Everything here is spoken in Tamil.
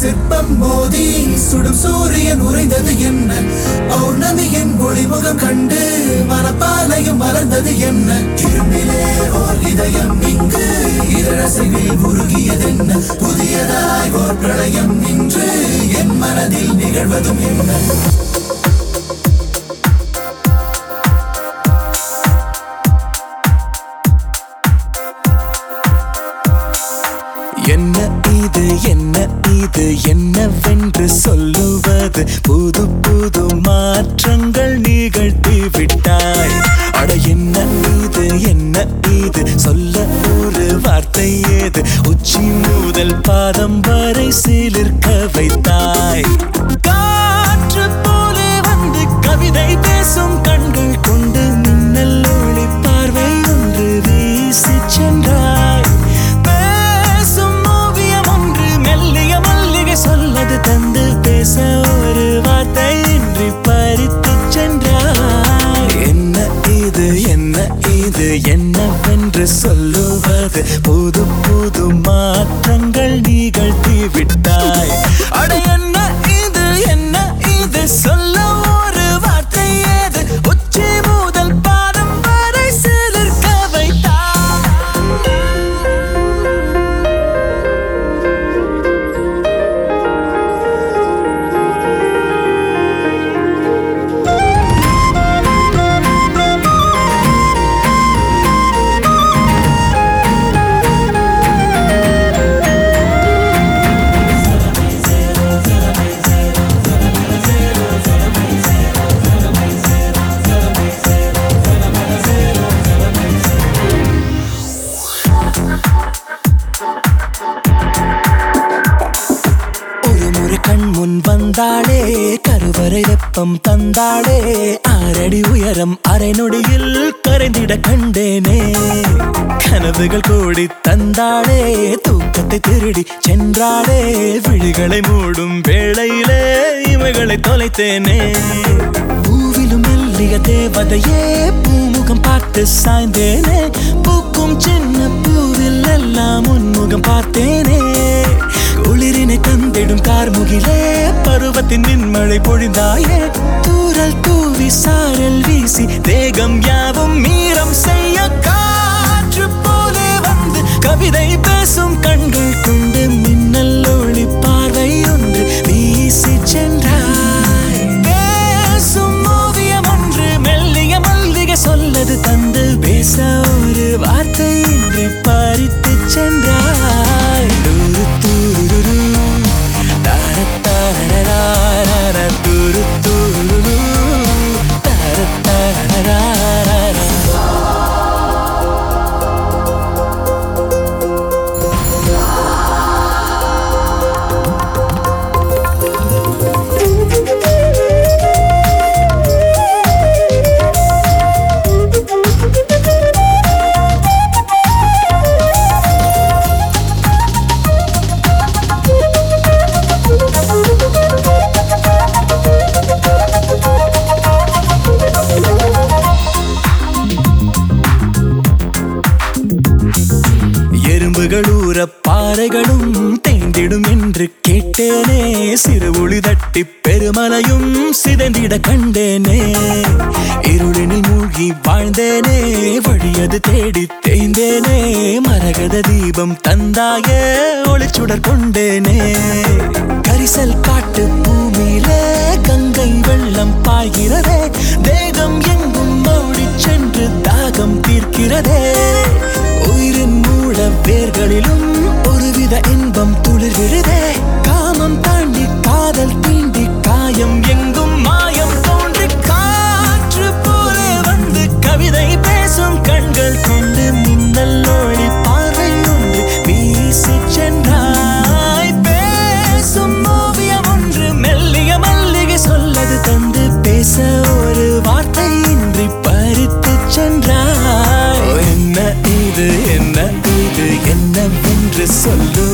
சிற்பம் மோதி சுடும் சூரியன் உறைந்தது என்ன பௌர்ணமியின் ஒளிமுகம் கண்டு மனப்பாலையும் மலர்ந்தது என்ன இரும்பிலே ஓர் இதயம் இங்கு இதழசைவில் உருகியதென்ன புதியதாய் ஓர் பிரளயம் இன்று என் மனதில் நிகழ்வதும் என்ன என்ன இது என்ன இது என்னவென்று சொல்லுவது புது புது மாற்றங்கள் நிகழ்த்தி விட்டாய் அட என்ன இது என்ன இது சொல்ல ஒரு வார்த்தை ஏது உச்சி முதல் பாதம் வரை சிலிர்க்க வைத்தாய் காற்று போல வந்து கவிதை பேசும் கண்கள் கொண்டு மின்னல் ஒளி பார்வை ஒன்று வீசி சென்றாய் பேசும் ஓவியம் ஒன்று மெல்லிய மல்லிகை சொல்லது தந்து பேச ஒரு வார்த்தை இன்றி பறித்து சென்றாய் என்ன இது என்ன இது என்னவென்று சொல்லுவது புது புது மாற்றங்கள் நிகழ்த்தி விட்டாய் அட என்ன இது என்ன இது சொல்ல ஒரு வார்த்தை ஏது உச்சி முதல் பாதம் வரை சிலிர்க்க வைத்தாய் ஒரு முறை கண் முன் வந்தாளே கருவறை வெப்பம் தந்தாளே ஆறடி உயரம் அரை நொடியில் கரைந்திட கண்டேனே கனவுகள் கூடி தந்தாளே தூக்கத்தை திருடி சென்றாளே விழிகளை மூடும் வேளையிலே இமைகளை தொலைத்தேனே பூவிலும் மெல்லிய தேவதையே பூமுகம் பார்த்து சாய்ந்தேனே பூக்கும் சின்ன பூவில் எல்லாம் உன்முகம் பார்த்தேனே குளிரினை தந்திடும் கார்முகிலே பருவத்தின் மின்மழை பொழிந்தாயே தூரல் தூவி சாரல் வீசி தேகம் யாவும் மீறம் செய்ய காற்று போலே வந்து கவிதை பேசும் கண்கள் கொண்டு மின்னல் ஒளி பார்வை ஒன்று வீசி சென்றாய் பேசும் ஓவியம் ஒன்று மெல்லிய மல்லிகை சொல்லது தந்து பேச ஒரு வார்த்தை இன்றி பறித்து சென்றாய் துரு துருரு, தரத்தரரரரர, துரு துருரு, தரத்தரரரரர. எறும்புகள் ஊற பாறைகளும் தேய்ந்திடும் என்று கேட்டேனே சிறு ஒளி தட்டி பெருமலையும் சிதைந்திட கண்டேனே இருளினில் மூழ்கி வாழ்ந்தேனே வழியது தேடி தேய்ந்தேனே மரகத தீபம் தந்தாயே ஒளிச்சுடர் கொண்டேனே கரிசல் காட்டு பூமியிலே கங்கை வெள்ளம் பாய்கிறதே தேகம் எங்கும் ஓடிச் சென்று தாகம் தீர்க்கிறதே உயிரின் மூட வேர்களிலும் ஒருவித இன்பம் துளிர்கிறதே காமம் தாண்டி காதல் தீண்டி காயம் எங்கும் மாயம் தோன்றி காற்று போலே வந்து கவிதை பேசும் கண்கள் கொண்டு மின்னல் ஒளி பார்வை ஒன்று வீசி சென்றாய் பேசும் ஓவியம் ஒன்று மெல்லிய மல்லிகை சொல்லது தந்து பேச ஒரு வார்த்தை இன்றி பறித்து சென்றாய் ஓ, என்ன இது என்ன இது என்னவென்று சொல்லு